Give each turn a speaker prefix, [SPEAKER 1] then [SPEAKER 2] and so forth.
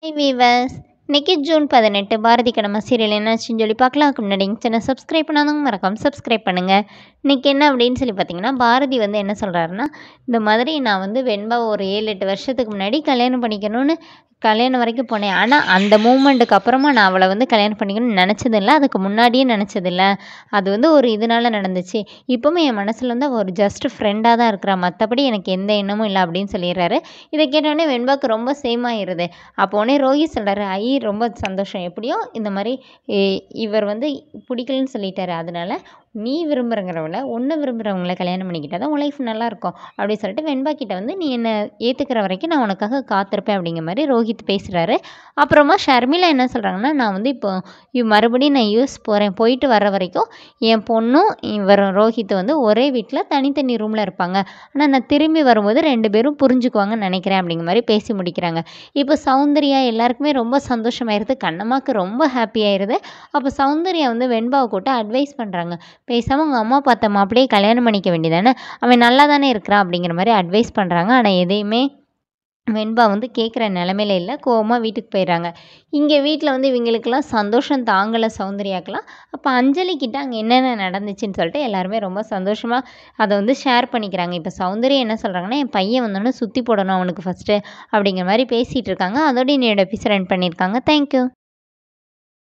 [SPEAKER 1] hi viewers இன்னைக்கு June பதினெட்டு பாரதி கடமை சீரியல் என்னாச்சுன்னு சொல்லி பார்க்கலாம் அதுக்கு முன்னாடி எங்கள் சேனல் சப்ஸ்கிரைப் பண்ணாதவங்க மறக்காம சப்ஸ்கிரைப் பண்ணுங்கள் இன்றைக்கி என்ன அப்படின்னு சொல்லி பார்த்தீங்கன்னா பாரதி வந்து என்ன சொல்கிறாருன்னா இந்த மாதிரி நான் வந்து வெண்பா ஒரு ஏழு எட்டு வருஷத்துக்கு முன்னாடி கல்யாணம் பண்ணிக்கணும்னு கல்யாணம் வரைக்கும் போனேன் ஆனால் அந்த மூமெண்ட்டுக்கு அப்புறமா நான் அவளை வந்து கல்யாணம் பண்ணிக்கணும்னு நினச்சதில்ல அதுக்கு முன்னாடியே நினச்சதில்ல அது வந்து ஒரு இதனால நடந்துச்சு இப்போவும் என் மனசில் வந்து அவள் ஒரு ஜஸ்ட் ஃப்ரெண்டாக தான் இருக்கிறா மற்றபடி எனக்கு எந்த எண்ணமும் இல்லை அப்படின்னு சொல்லிடுறாரு இதை கேட்டோடனே வெண்பாக்கு ரொம்ப சேம் ஆயிடுது அப்போ உடனே ரோஹித் சொல்கிறாரு ஐ ரொம்ப சந்தோஷம் எப்படியோ இந்த மாதிரி இ- இவர் வந்து பிடிக்கலன்னு சொல்லிட்டாரு அதனால நீ விரும்புகிறவங்கள ஒன்று விரும்புகிறவங்கள கல்யாணம் பண்ணிக்கிட்டா தான் உன் லைஃப் நல்லாயிருக்கும் அப்படின்னு சொல்லிட்டு வெண்பா கிட்ட வந்து நீ என்னை ஏற்றுக்கிற வரைக்கும் நான் உனக்காக காத்திருப்பேன் அப்படிங்கிற மாதிரி ரோஹித் பேசுகிறாரு அப்புறமா ஷர்மிளா என்ன சொல்கிறாங்கன்னா நான் வந்து இப்போ இவ் மறுபடியும் நான் யூஎஸ் போகிறேன் போயிட்டு வர வரைக்கும் என் பொண்ணும் இவரும் ரோஹித் வந்து ஒரே வீட்டில் தனித்தனி ரூமில் இருப்பாங்க ஆனால் நான் திரும்பி வரும்போது ரெண்டு பேரும் புரிஞ்சுக்குவாங்கன்னு நினைக்கிறேன் அப்படிங்கிற மாதிரி பேசி முடிக்கிறாங்க இப்போ சௌந்தர்யா எல்லாருக்குமே ரொம்ப சந்தோஷமாயிருது கண்ணம்மாக்கு ரொம்ப ஹாப்பி ஆயிருது அப்போ சௌந்தர்யா வந்து வெண்பாவை கூட்ட அட்வைஸ் பண்ணுறாங்க பேசாமல் உங்கள் அம்மா பார்த்த மாப்பிளையே கல்யாணம் பண்ணிக்க வேண்டியதானே அவன் நல்லா தானே இருக்கிறான் அப்படிங்கிற மாதிரி அட்வைஸ் பண்ணுறாங்க ஆனால் எதையுமே வெண்பா வந்து கேட்குற நிலமையில இல்லை கோவமாக வீட்டுக்கு போயிடுறாங்க இங்கே வீட்டில் வந்து இவங்களுக்கெல்லாம் சந்தோஷம் தாங்கலை சௌந்தர்யாக்கெல்லாம் அப்போ அஞ்சலி கிட்ட அங்கே என்னென்ன நடந்துச்சுன்னு சொல்லிட்டு எல்லாருமே ரொம்ப சந்தோஷமாக அதை வந்து ஷேர் பண்ணிக்கிறாங்க இப்போ சௌந்தர்யா என்ன சொல்கிறாங்கன்னா என் பையன் வந்தோடனே சுற்றி போடணும் அவனுக்கு ஃபஸ்ட்டு அப்படிங்கிற மாதிரி பேசிகிட்டு இருக்காங்க அதோட என்னோட எபிசோட் ரன் பண்ணியிருக்காங்க தேங்க்யூ